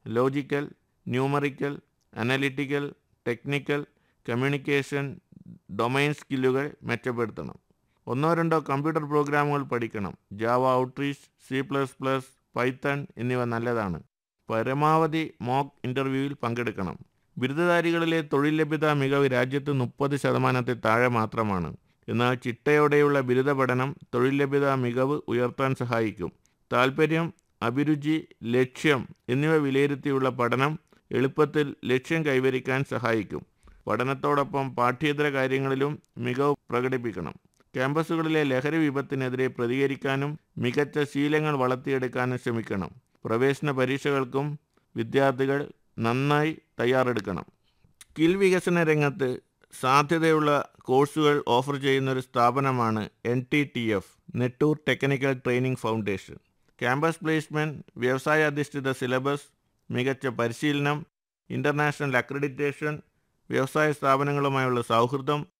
logical numerical analytical technical communication domain സ്കില്ലുകൾ മെച്ചപ്പെടുത്തണം ഒന്നോ രണ്ടോ കമ്പ്യൂട്ടർ പ്രോഗ്രാമുകൾ പഠിക്കണം Java outreach C plus plus Python എന്നിവ നല്ലതാണ് പരമാവധി മോക്ക് ഇൻ്റർവ്യൂവിൽ പങ്കെടുക്കണം ബിരുദധാരികളിലെ തൊഴിൽ ലഭ്യതാ മികവ് രാജ്യത്ത് മുപ്പത് ശതമാനത്തിൽ താഴെ മാത്രമാണ് എന്നാൽ ചിട്ടയോടെയുള്ള ബിരുദ പഠനം തൊഴിൽ ലഭ്യതാ മികവ് ഉയർത്താൻ സഹായിക്കും താൽപ്പര്യം അഭിരുചി ലക്ഷ്യം എന്നിവ വിലയിരുത്തിയുള്ള പഠനം എളുപ്പത്തിൽ ലക്ഷ്യം കൈവരിക്കാൻ സഹായിക്കും പഠനത്തോടൊപ്പം പാഠ്യേതര കാര്യങ്ങളിലും മികവ് പ്രകടിപ്പിക്കണം ക്യാമ്പസുകളിലെ ലഹരി വിപത്തിനെതിരെ പ്രതികരിക്കാനും മികച്ച ശീലങ്ങൾ വളർത്തിയെടുക്കാനും ശ്രമിക്കണം പ്രവേശന പരീക്ഷകൾക്കും വിദ്യാർത്ഥികൾ നന്നായി തയ്യാറെടുക്കണം സ്കിൽ വികസന രംഗത്ത് സാധ്യതയുള്ള കോഴ്സുകൾ ഓഫർ ചെയ്യുന്ന ഒരു സ്ഥാപനമാണ് N T T F Nettur technical training foundation campus placement വ്യവസായ അധിഷ്ഠിത സിലബസ് മികച്ച പരിശീലനം ഇൻ്റർനാഷണൽ അക്രഡിറ്റേഷൻ വ്യവസായ സ്ഥാപനങ്ങളുമായുള്ള സൗഹൃദം